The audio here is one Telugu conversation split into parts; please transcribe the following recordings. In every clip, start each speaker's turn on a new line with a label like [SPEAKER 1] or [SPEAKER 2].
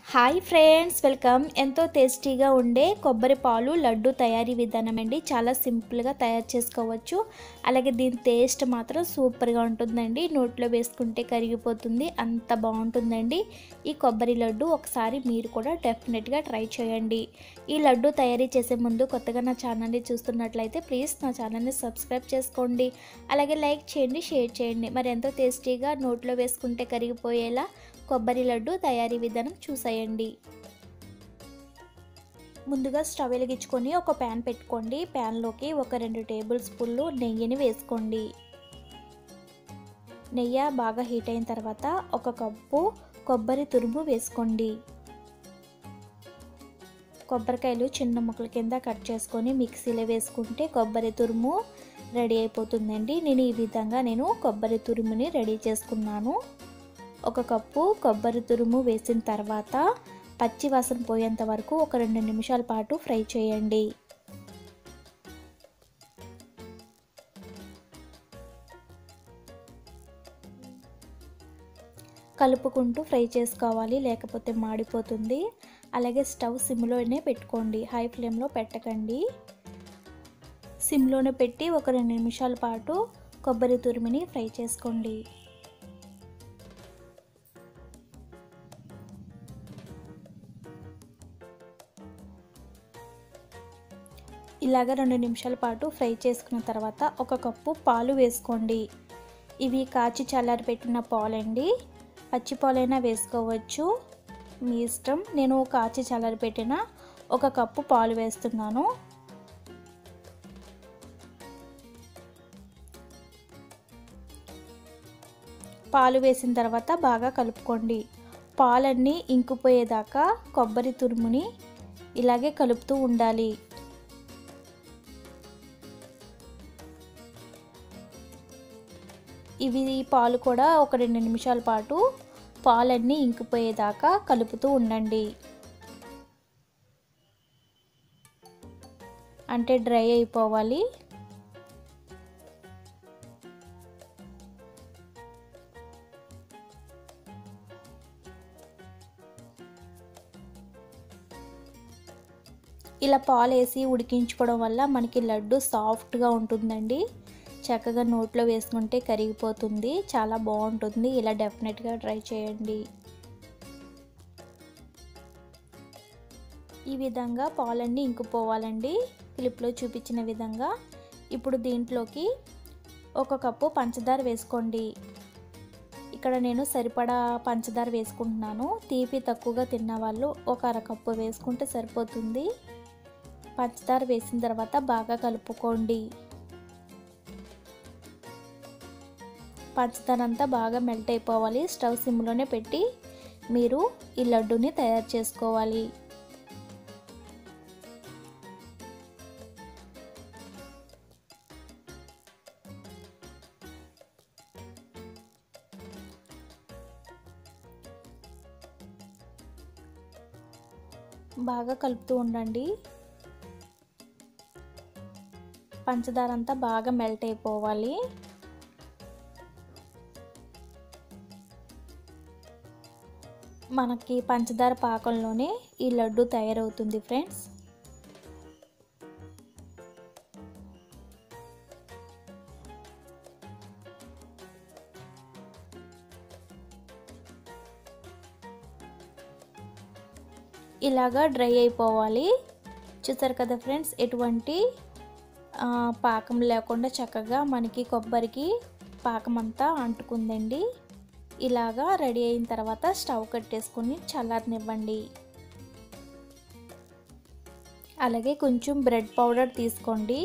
[SPEAKER 1] హాయ్ ఫ్రెండ్స్ వెల్కమ్ ఎంతో టేస్టీగా ఉండే కొబ్బరి పాలు లడ్డు తయారీ విధానం అండి చాలా సింపుల్గా తయారు చేసుకోవచ్చు అలాగే దీని టేస్ట్ మాత్రం సూపర్గా ఉంటుందండి నోట్లో వేసుకుంటే కరిగిపోతుంది అంత బాగుంటుందండి ఈ కొబ్బరి లడ్డు ఒకసారి మీరు కూడా డెఫినెట్గా ట్రై చేయండి ఈ లడ్డు తయారీ చేసే ముందు కొత్తగా నా ఛానల్ని చూస్తున్నట్లయితే ప్లీజ్ నా ఛానల్ని సబ్స్క్రైబ్ చేసుకోండి అలాగే లైక్ చేయండి షేర్ చేయండి మరి ఎంతో టేస్టీగా నోట్లో వేసుకుంటే కరిగిపోయేలా కొబ్బరి లడ్డు తయారీ విధానం చూసేయండి ముందుగా స్టవ్ వెలిగించుకొని ఒక ప్యాన్ పెట్టుకోండి ప్యాన్లోకి ఒక రెండు టేబుల్ స్పూన్లు నెయ్యిని వేసుకోండి నెయ్యి బాగా హీట్ అయిన తర్వాత ఒక కప్పు కొబ్బరి తురుము వేసుకోండి కొబ్బరికాయలు చిన్న ముక్కల కింద కట్ చేసుకొని మిక్సీలో వేసుకుంటే కొబ్బరి తురుము రెడీ అయిపోతుందండి నేను ఈ విధంగా నేను కొబ్బరి తురుముని రెడీ చేసుకున్నాను ఒక కప్పు కొబ్బరి తురుము వేసిన తర్వాత పచ్చి వాసన పోయేంత వరకు ఒక రెండు నిమిషాల పాటు ఫ్రై చేయండి కలుపుకుంటూ ఫ్రై చేసుకోవాలి లేకపోతే మాడిపోతుంది అలాగే స్టవ్ సిమ్లోనే పెట్టుకోండి హై ఫ్లేమ్లో పెట్టకండి సిమ్లోనే పెట్టి ఒక రెండు నిమిషాల పాటు కొబ్బరి తురిమిని ఫ్రై చేసుకోండి ఇలాగ రెండు నిమిషాల పాటు ఫ్రై చేసుకున్న తర్వాత ఒక కప్పు పాలు వేసుకోండి ఇవి కాచి చల్లారి పెట్టిన పాలండి పచ్చి పాలైనా వేసుకోవచ్చు మీ ఇష్టం నేను కాచి చల్లారి పెట్టిన ఒక కప్పు పాలు వేస్తున్నాను పాలు వేసిన తర్వాత బాగా కలుపుకోండి పాలన్నీ ఇంకిపోయేదాకా కొబ్బరి తురుముని ఇలాగే కలుపుతూ ఉండాలి ఇవి పాలు కూడా ఒక రెండు నిమిషాల పాటు పాలన్నీ ఇంకిపోయేదాకా కలుపుతూ ఉండండి అంటే డ్రై అయిపోవాలి ఇలా పాలు వేసి ఉడికించుకోవడం వల్ల మనకి లడ్డు సాఫ్ట్గా ఉంటుందండి చక్కగా నోట్లో వేసుకుంటే కరిగిపోతుంది చాలా బాగుంటుంది ఇలా డెఫినెట్గా ట్రై చేయండి ఈ విధంగా పాలన్నీ ఇంకిపోవాలండి క్లిప్లో చూపించిన విధంగా ఇప్పుడు దీంట్లోకి ఒక కప్పు పంచదార వేసుకోండి ఇక్కడ నేను సరిపడా పంచదార వేసుకుంటున్నాను తీపి తక్కువగా తిన్న వాళ్ళు ఒక అరకప్పు వేసుకుంటే సరిపోతుంది పంచదార వేసిన తర్వాత బాగా కలుపుకోండి పంచదార అంతా బాగా మెల్ట్ అయిపోవాలి స్టవ్ సిమ్లోనే పెట్టి మీరు ఈ లడ్డూని తయారు చేసుకోవాలి బాగా కలుపుతూ ఉండండి పంచదార అంతా బాగా మెల్ట్ అయిపోవాలి మనకి పంచదార పాకంలోనే ఈ లడ్డు తయారవుతుంది ఫ్రెండ్స్ ఇలాగా డ్రై అయిపోవాలి చూసారు కదా ఫ్రెండ్స్ ఎటువంటి పాకం లేకుండా చక్కగా మనకి కొబ్బరికి పాకం అంతా అంటుకుందండి ఇలాగా రెడీ అయిన తర్వాత స్టవ్ కట్టేసుకొని చల్లారనివ్వండి అలాగే కొంచెం బ్రెడ్ పౌడర్ తీసుకోండి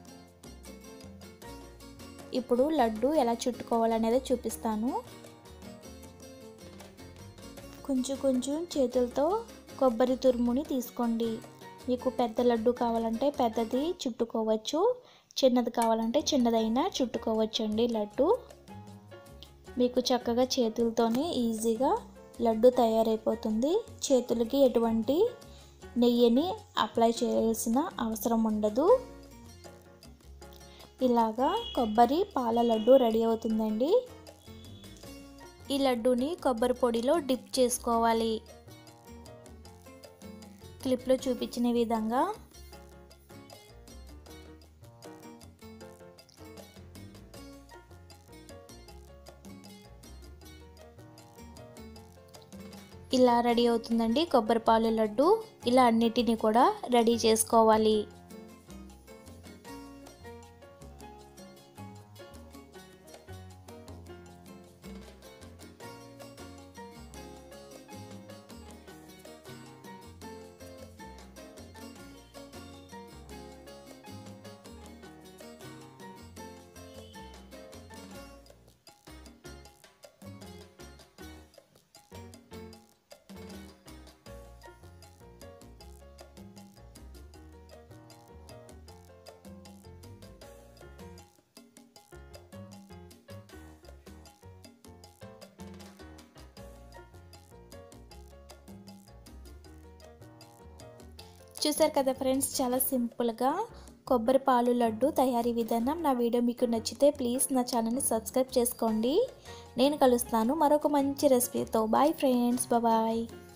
[SPEAKER 1] ఇప్పుడు లడ్డు ఎలా చుట్టుకోవాలనేది చూపిస్తాను కొంచెం కొంచెం చేతులతో కొబ్బరి తురుముని తీసుకోండి మీకు పెద్ద లడ్డు కావాలంటే పెద్దది చుట్టుకోవచ్చు చిన్నది కావాలంటే చిన్నదైనా చుట్టుకోవచ్చు అండి లడ్డు మీకు చక్కగా చేతులతోనే ఈజీగా లడ్డు తయారైపోతుంది చేతులకి ఎటువంటి నెయ్యిని అప్లై చేయాల్సిన అవసరం ఉండదు ఇలాగా కొబ్బరి పాల లడ్డు రెడీ అవుతుందండి ఈ లడ్డూని కొబ్బరి పొడిలో డిప్ చేసుకోవాలి క్లిప్లో చూపించిన విధంగా ఇలా రెడీ అవుతుందండి కొబ్బరి పాలు లడ్డు ఇలా అన్నిటినీ కూడా రెడీ చేసుకోవాలి చూసారు కదా ఫ్రెండ్స్ చాలా సింపుల్గా కొబ్బరి పాలు లడ్డు తయారీ విధానం నా వీడియో మీకు నచ్చితే ప్లీజ్ నా ఛానల్ని సబ్స్క్రైబ్ చేసుకోండి నేను కలుస్తాను మరొక మంచి రెసిపీతో బాయ్ ఫ్రెండ్స్ బాయ్